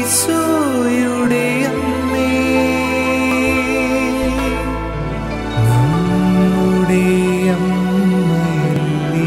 ഈശോയുടെ അമ്മേ നമ്മുടെ അമ്മയല്ലേ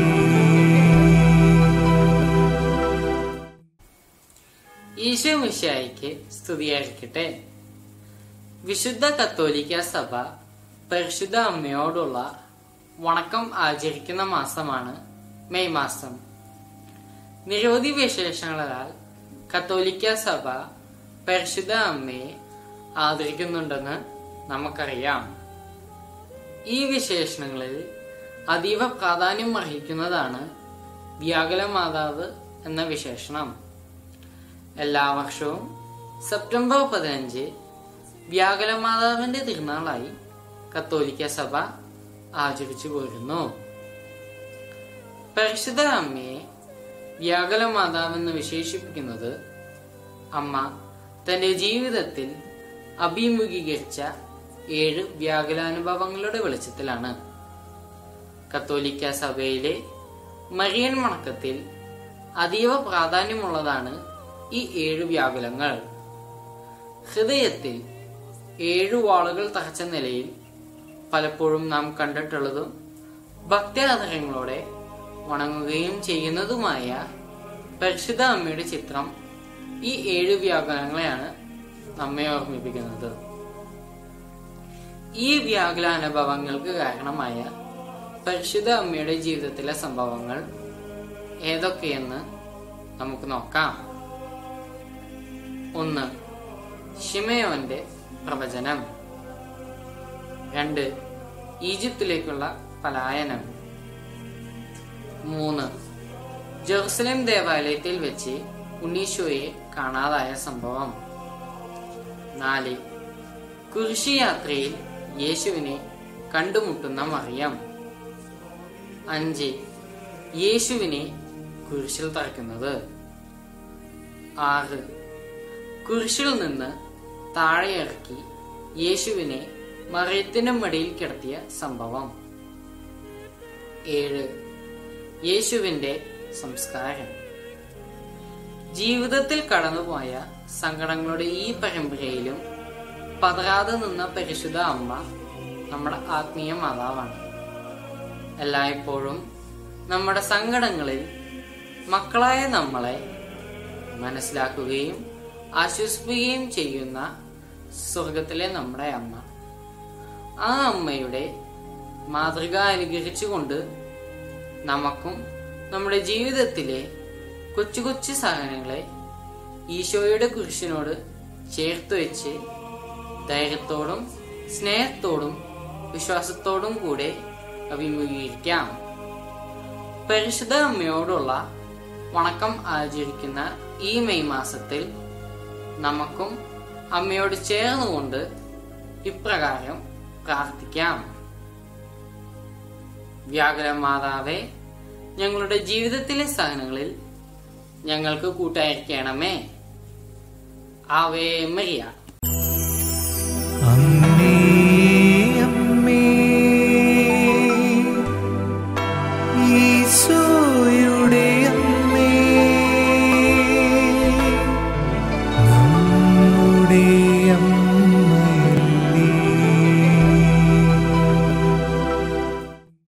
ഈശോ മിശിഹായിക്ക് സ്തുതിയായിരിക്കട്ടെ വിശുദ്ധ കത്തോലിക്ക സഭ പരിശുദ്ധ അമ്മയോടുള്ള വണക്കം ആചരിക്കുന്ന മാസമാണ് മെയ് മാസം നിരവധി വിശേഷങ്ങളാൽ കത്തോലിക്ക സഭ പരിശുദ്ധ അമ്മയെ ആദരിക്കുന്നുണ്ടെന്ന് നമുക്കറിയാം ഈ വിശേഷണങ്ങളിൽ അതീവ പ്രാധാന്യം അർഹിക്കുന്നതാണ് വ്യാകുല മാതാവ് എന്ന വിശേഷണം എല്ലാ വർഷവും സെപ്റ്റംബർ പതിനഞ്ച് വ്യാകുല മാതാവിന്റെ തിരുനാളായി കത്തോലിക്ക സഭ ആചരിച്ചു പോരുന്നു പരിശുദ്ധ അമ്മയെ വ്യാകുല മാതാവെന്ന് വിശേഷിപ്പിക്കുന്നത് അമ്മ തന്റെ ജീവിതത്തിൽ അഭിമുഖീകരിച്ച ഏഴ് വ്യാകുലാനുഭവങ്ങളുടെ വെളിച്ചത്തിലാണ് കത്തോലിക്ക സഭയിലെ മരിയൻ വണക്കത്തിൽ അതീവ പ്രാധാന്യമുള്ളതാണ് ഈ ഏഴു വ്യാകുലങ്ങൾ ഹൃദയത്തിൽ ഏഴു വാളുകൾ തറച്ച നിലയിൽ പലപ്പോഴും നാം കണ്ടിട്ടുള്ളതും ഭക്തിയാദരങ്ങളോടെ വണങ്ങുകയും ചെയ്യുന്നതുമായ പരിശുദ്ധ അമ്മയുടെ ചിത്രം ഈ ഏഴു വ്യാകുലങ്ങളെയാണ് നമ്മെ ഓർമ്മിപ്പിക്കുന്നത് ഈ വ്യാകുലാനുഭവങ്ങൾക്ക് കാരണമായ പരിശുദ്ധ അമ്മയുടെ ജീവിതത്തിലെ സംഭവങ്ങൾ ഏതൊക്കെയെന്ന് നമുക്ക് നോക്കാം ഒന്ന് ഷിമയോന്റെ പ്രവചനം രണ്ട് ഈജിപ്തിലേക്കുള്ള പലായനം മൂന്ന് ജെറുസലേം ദേവാലയത്തിൽ വെച്ച് ഉണ്ണീശോയെ കാണാതായ സംഭവം നാല് കുരിശുയാത്രയിൽ യേശുവിനെ കണ്ടുമുട്ടുന്ന മറിയം അഞ്ച് യേശുവിനെ കുരിശിൽ തറയ്ക്കുന്നത് ആറ് കുരിശിൽ നിന്ന് താഴെ ഇറക്കി യേശുവിനെ മറിയത്തിന്റെ മടിയിൽ കിടത്തിയ സംഭവം ഏഴ് യേശുവിന്റെ സംസ്കാരം ജീവിതത്തിൽ കടന്നുപോയ സങ്കടങ്ങളുടെ ഈ പരമ്പരയിലും പതറാതെ നിന്ന പരിശുദ്ധ അമ്മ നമ്മുടെ ആത്മീയ മാതാവാണ് എല്ലായ്പ്പോഴും നമ്മുടെ സങ്കടങ്ങളിൽ മക്കളായ നമ്മളെ മനസ്സിലാക്കുകയും ആശ്വസിപ്പിക്കുകയും ചെയ്യുന്ന സ്വർഗത്തിലെ നമ്മുടെ അമ്മ ആ അമ്മയുടെ മാതൃക അനുകരിച്ചുകൊണ്ട് നമുക്കും നമ്മുടെ ജീവിതത്തിലെ കൊച്ചു കൊച്ചു സഹനങ്ങളെ ഈശോയുടെ കുരിശിനോട് ചേർത്ത് വെച്ച് ധൈര്യത്തോടും സ്നേഹത്തോടും വിശ്വാസത്തോടും കൂടെ അഭിമുഖീകരിക്കാം പരിശുദ്ധ അമ്മയോടുള്ള വണക്കം ആചരിക്കുന്ന ഈ മെയ് മാസത്തിൽ നമുക്കും അമ്മയോട് ചേർന്നുകൊണ്ട് ഇപ്രകാരം പ്രാർത്ഥിക്കാം വ്യാകുല മാതാവേ ഞങ്ങളുടെ ജീവിതത്തിലെ സഹനങ്ങളിൽ ഞങ്ങൾക്ക് കൂട്ടായിരിക്കണമേ ആവേ മരിയ അമ്മേ